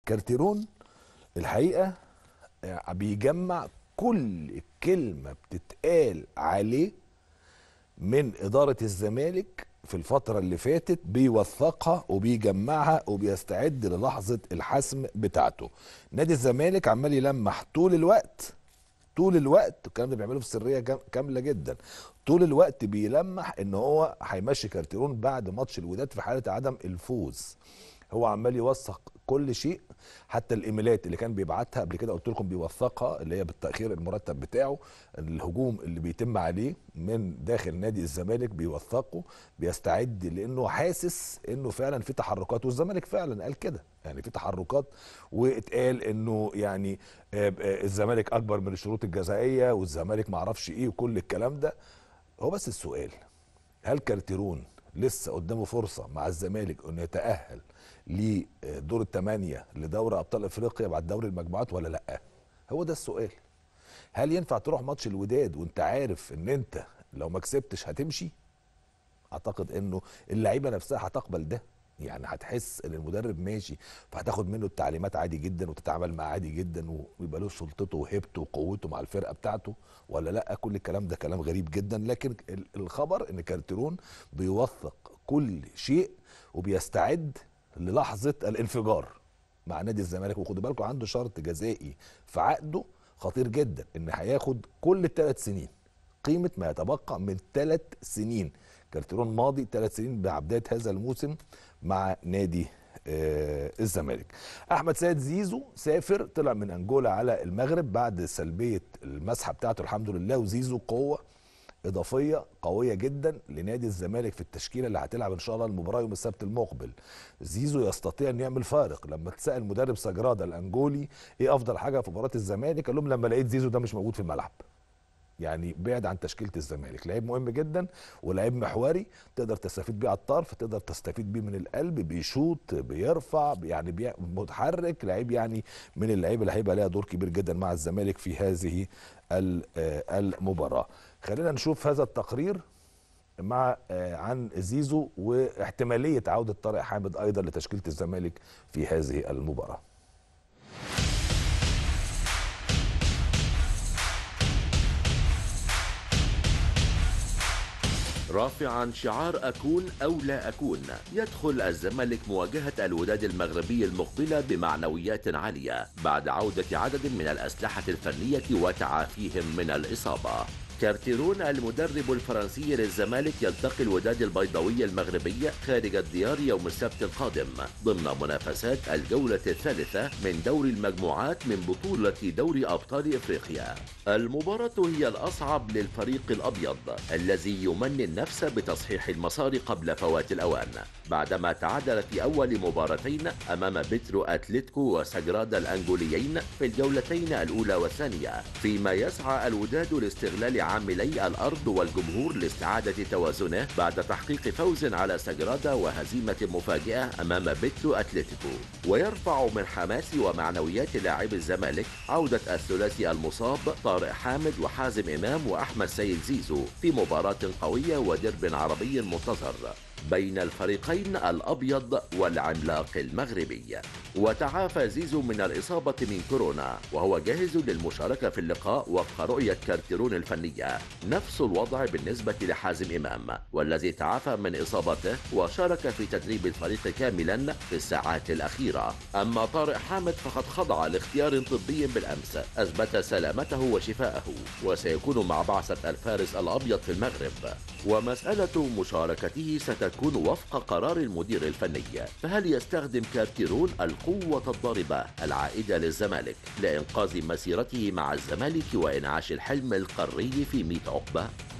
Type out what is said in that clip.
كارتيرون الحقيقه بيجمع كل كلمه بتتقال عليه من اداره الزمالك في الفتره اللي فاتت بيوثقها وبيجمعها وبيستعد للحظه الحسم بتاعته نادي الزمالك عمال يلمح طول الوقت طول الوقت الكلام ده بيعمله في سريه جام- كامله جدا طول الوقت بيلمح ان هو هيمشي كارتيرون بعد ماتش الوداد في حاله عدم الفوز هو عمال يوثق كل شيء حتى الايميلات اللي كان بيبعتها قبل كده قلت لكم بيوثقها اللي هي بالتاخير المرتب بتاعه الهجوم اللي بيتم عليه من داخل نادي الزمالك بيوثقه بيستعد لانه حاسس انه فعلا في تحركات والزمالك فعلا قال كده يعني في تحركات واتقال انه يعني آه، آه، الزمالك اكبر من الشروط الجزائيه والزمالك معرفش ايه وكل الكلام ده هو بس السؤال هل كارتيرون لسه قدامه فرصه مع الزمالك انه يتاهل لدور الثمانيه لدوري ابطال افريقيا بعد دوري المجموعات ولا لا هو ده السؤال هل ينفع تروح ماتش الوداد وانت عارف ان انت لو ما كسبتش هتمشي اعتقد انه اللعيبه نفسها هتقبل ده يعني هتحس ان المدرب ماشي فهتاخد منه التعليمات عادي جدا وتتعامل معاه عادي جدا ويبقى له سلطته وهيبته وقوته مع الفرقه بتاعته ولا لا كل الكلام ده كلام غريب جدا لكن ال- الخبر ان كارتيرون بيوثق كل شيء وبيستعد للحظه الانفجار مع نادي الزمالك وخدوا بالكم عنده شرط جزائي في عقده خطير جدا ان هياخد كل الثلاث سنين قيمه ما يتبقى من ثلاث سنين كارتيرون ماضي ثلاث سنين مع بدايه هذا الموسم مع نادي آه الزمالك احمد سيد زيزو سافر طلع من انجولا على المغرب بعد سلبيه المسحه بتاعته الحمد لله وزيزو قوه اضافيه قويه جدا لنادي الزمالك في التشكيله اللي هتلعب ان شاء الله المباراه يوم السبت المقبل زيزو يستطيع ان يعمل فارق لما تسال مدرب سجرادا الانجولي ايه افضل حاجه في مباراه الزمالك قال لهم لما لقيت زيزو ده مش موجود في الملعب يعني بعد عن تشكيله الزمالك لعيب مهم جدا ولعيب محوري تقدر تستفيد بيه على الطرف تقدر تستفيد بيه من القلب بيشوط بيرفع يعني بي... متحرك لعيب يعني من اللعيبه اللي هيبقى لها دور كبير جدا مع الزمالك في هذه ال- آه، المباراه خلينا نشوف هذا التقرير مع آه، عن زيزو واحتماليه عوده طارق حامد ايضا لتشكيله الزمالك في هذه المباراه رافعا شعار أكون أو لا أكون يدخل الزمالك مواجهة الوداد المغربي المقبلة بمعنويات عالية بعد عودة عدد من الأسلحة الفنية وتعافيهم من الإصابة كارتيرون المدرب الفرنسي للزمالك يلتقي الوداد البيضاوي المغربي خارج الديار يوم السبت القادم ضمن منافسات الجولة الثالثة من دور المجموعات من بطولة دوري أبطال إفريقيا المباراة هي الأصعب للفريق الأبيض الذي يمني النفس بتصحيح المسار قبل فوات الأوان بعدما تعادل في أول مباراتين أمام بترو أتلتيكو وسجرادا الأنجوليين في الجولتين الأولى والثانية فيما يسعى الوداد لاستغلال عاملي الأرض والجمهور لاستعادة توازنه بعد تحقيق فوز على سجرادا وهزيمة مفاجئة أمام بترو أتلتيكو ويرفع من حماس ومعنويات لاعبي الزمالك عودة الثلاثي المصاب طارق حامد وحازم إمام وأحمد سيد زيزو في مباراة قوية ودرب عربي منتظر بين الفريقين الأبيض والعملاق المغربي وتعافى زيزو من الإصابة من كورونا وهو جاهز للمشاركة في اللقاء وفق رؤية كارتيرون الفنية نفس الوضع بالنسبة لحازم إمام والذي تعافى من إصابته وشارك في تدريب الفريق كاملا في الساعات الأخيرة أما طارق حامد فقد خضع لاختيار طبي بالأمس أثبت سلامته وشفاءه وسيكون مع بعثة الفارس الأبيض في المغرب ومسألة مشاركته ستكون وفق قرار المدير الفني فهل يستخدم كارتيرون القوة الضاربة العائدة للزمالك لإنقاذ مسيرته مع الزمالك وإنعاش الحلم القاري في 100 عقبة؟